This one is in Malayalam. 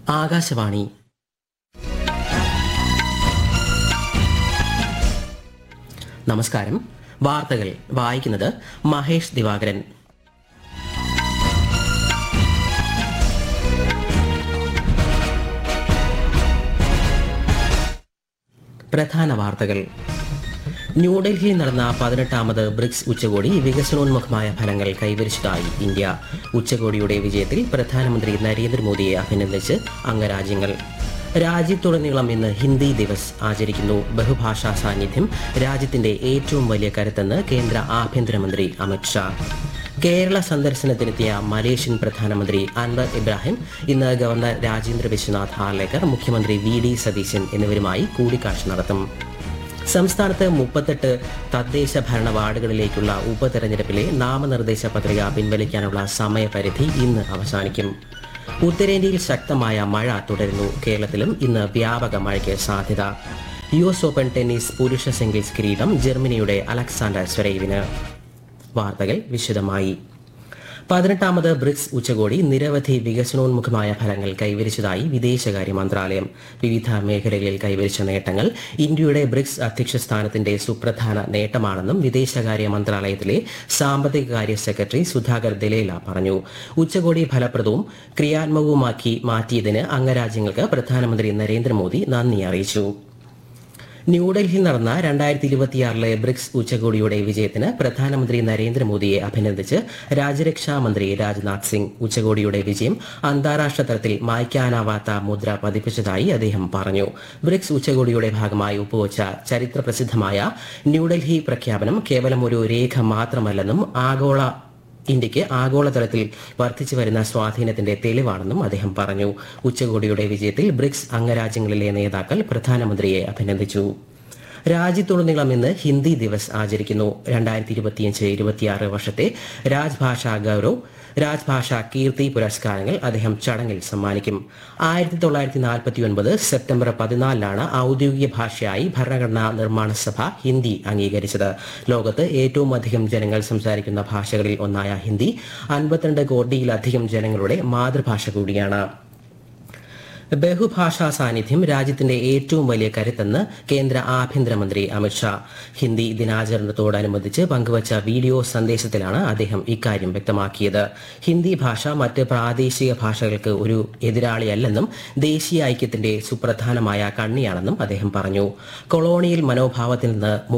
ആകാശവാണി നമസ്കാരം വാർത്തകൾ വായിക്കുന്നത് മഹേഷ് ദിവാകരൻ പ്രധാന വാർത്തകൾ ന്യൂഡൽഹിയിൽ നടന്ന പതിനെട്ടാമത് ബ്രിക്സ് ഉച്ചകോടി വികസനോന്മുഖമായ ഫലങ്ങൾ കൈവരിച്ചതായി ഇന്ത്യ ഉച്ചകോടിയുടെ വിജയത്തിൽ പ്രധാനമന്ത്രി നരേന്ദ്രമോദിയെ അഭിനന്ദിച്ച് അംഗരാജ്യങ്ങൾ രാജ്യത്തുടനീളം ഇന്ന് ഹിന്ദി ദിവസ് ആചരിക്കുന്നു ബഹുഭാഷാ സാന്നിധ്യം രാജ്യത്തിന്റെ ഏറ്റവും വലിയ കരുത്തെന്ന് കേന്ദ്ര ആഭ്യന്തരമന്ത്രി അമിത്ഷാ കേരള സന്ദർശനത്തിനെത്തിയ മലേഷ്യൻ പ്രധാനമന്ത്രി അൻവർ ഇബ്രാഹിം ഇന്ന് ഗവർണർ രാജേന്ദ്ര വിശ്വനാഥ് ഹാർലേക്കർ മുഖ്യമന്ത്രി വി ഡി സതീശൻ എന്നിവരുമായി കൂടിക്കാഴ്ച നടത്തും സംസ്ഥാനത്ത് മുപ്പത്തെട്ട് തദ്ദേശ ഭരണ വാർഡുകളിലേക്കുള്ള ഉപതെരഞ്ഞെടുപ്പിലെ നാമനിർദ്ദേശ പത്രിക പിൻവലിക്കാനുള്ള സമയപരിധി ഇന്ന് അവസാനിക്കും ഉത്തരേന്ത്യയിൽ ശക്തമായ മഴ തുടരുന്നു കേരളത്തിലും ഇന്ന് വ്യാപക മഴയ്ക്ക് സാധ്യത യു എസ് ഓപ്പൺ ടെന്നീസ് പുരുഷ സിംഗിൾസ് കിരീടം ജർമ്മനിയുടെ അലക്സാണ്ടർ സ്വരൈവിന് വാർത്തകൾ വിശദമായി പതിനെട്ടാമത് ബ്രിക്സ് ഉച്ചകോടി നിരവധി വികസനോന്മുഖമായ ഫലങ്ങൾ കൈവരിച്ചതായി വിദേശകാര്യ മന്ത്രാലയം വിവിധ മേഖലകളിൽ കൈവരിച്ച നേട്ടങ്ങൾ ഇന്ത്യയുടെ ബ്രിക്സ് അധ്യക്ഷ സ്ഥാനത്തിന്റെ സുപ്രധാന നേട്ടമാണെന്നും വിദേശകാര്യ മന്ത്രാലയത്തിലെ സാമ്പത്തിക കാര്യ സെക്രട്ടറി സുധാകർ ദലേല പറഞ്ഞു ഉച്ചകോടി ഫലപ്രദവും ക്രിയാത്മകവുമാക്കി മാറ്റിയതിന് അംഗരാജ്യങ്ങൾക്ക് പ്രധാനമന്ത്രി നരേന്ദ്രമോദി നന്ദി അറിയിച്ചു ന്യൂഡൽഹിയിൽ നടന്ന രണ്ടായിരത്തി ഇരുപത്തിയാറിലെ ബ്രിക്സ് ഉച്ചകോടിയുടെ വിജയത്തിന് പ്രധാനമന്ത്രി നരേന്ദ്രമോദിയെ അഭിനന്ദിച്ച് രാജ്യരക്ഷാ മന്ത്രി രാജ്നാഥ് സിംഗ് ഉച്ചകോടിയുടെ വിജയം അന്താരാഷ്ട്ര തലത്തിൽ മായ്ക്കാനാവാത്ത മുദ്ര പതിപ്പിച്ചതായി അദ്ദേഹം പറഞ്ഞു ബ്രിക്സ് ഉച്ചകോടിയുടെ ഭാഗമായി ഒപ്പുവച്ച ചരിത്ര പ്രസിദ്ധമായ ന്യൂഡൽഹി പ്രഖ്യാപനം കേവലം ഒരു രേഖ മാത്രമല്ലെന്നും ആഗോള ഇന്ത്യക്ക് ആഗോളതലത്തിൽ വർദ്ധിച്ചു വരുന്ന സ്വാധീനത്തിന്റെ തെളിവാണെന്നും അദ്ദേഹം പറഞ്ഞു ഉച്ചകോടിയുടെ വിജയത്തിൽ ബ്രിക്സ് അംഗരാജ്യങ്ങളിലെ നേതാക്കൾ പ്രധാനമന്ത്രിയെ അഭിനന്ദിച്ചു രാജ്യത്തുടനീളം ഇന്ന് ഹിന്ദി ദിവസ് ആചരിക്കുന്നു രണ്ടായിരത്തി ഇരുപത്തിയഞ്ച് ഇരുപത്തിയാറ് വർഷത്തെ രാജ്ഭാഷാ ഗൌരവ് രാജ്ഭാഷാ കീർത്തി പുരസ്കാരങ്ങൾ അദ്ദേഹം ചടങ്ങിൽ സമ്മാനിക്കും ആയിരത്തി തൊള്ളായിരത്തി നാൽപ്പത്തി ഒൻപത് സെപ്റ്റംബർ പതിനാലിനാണ് ഔദ്യോഗിക ഭാഷയായി ഭരണഘടനാ നിർമ്മാണ സഭ ഹിന്ദി അംഗീകരിച്ചത് ലോകത്ത് ഏറ്റവും അധികം ജനങ്ങൾ സംസാരിക്കുന്ന ഭാഷകളിൽ ഒന്നായ ഹിന്ദി അൻപത്തിരണ്ട് കോടിയിലധികം ജനങ്ങളുടെ മാതൃഭാഷ കൂടിയാണ് ബഹുഭാഷാ സാന്നിധ്യം രാജ്യത്തിന്റെ ഏറ്റവും വലിയ കരുത്തെന്ന് കേന്ദ്ര ആഭ്യന്തരമന്ത്രി അമിത്ഷാ ഹിന്ദി ദിനാചരണത്തോടനുബന്ധിച്ച് പങ്കുവച്ച വീഡിയോ സന്ദേശത്തിലാണ് അദ്ദേഹം ഇക്കാര്യം വ്യക്തമാക്കിയത് ഹിന്ദി ഭാഷ മറ്റ് പ്രാദേശിക ഭാഷകൾക്ക് ഒരു എതിരാളിയല്ലെന്നും ദേശീയ ഐക്യത്തിന്റെ സുപ്രധാനമായ കണ്ണിയാണെന്നും അദ്ദേഹം പറഞ്ഞു കൊളോണിയൽ മനോഭാവത്തിൽ നിന്ന്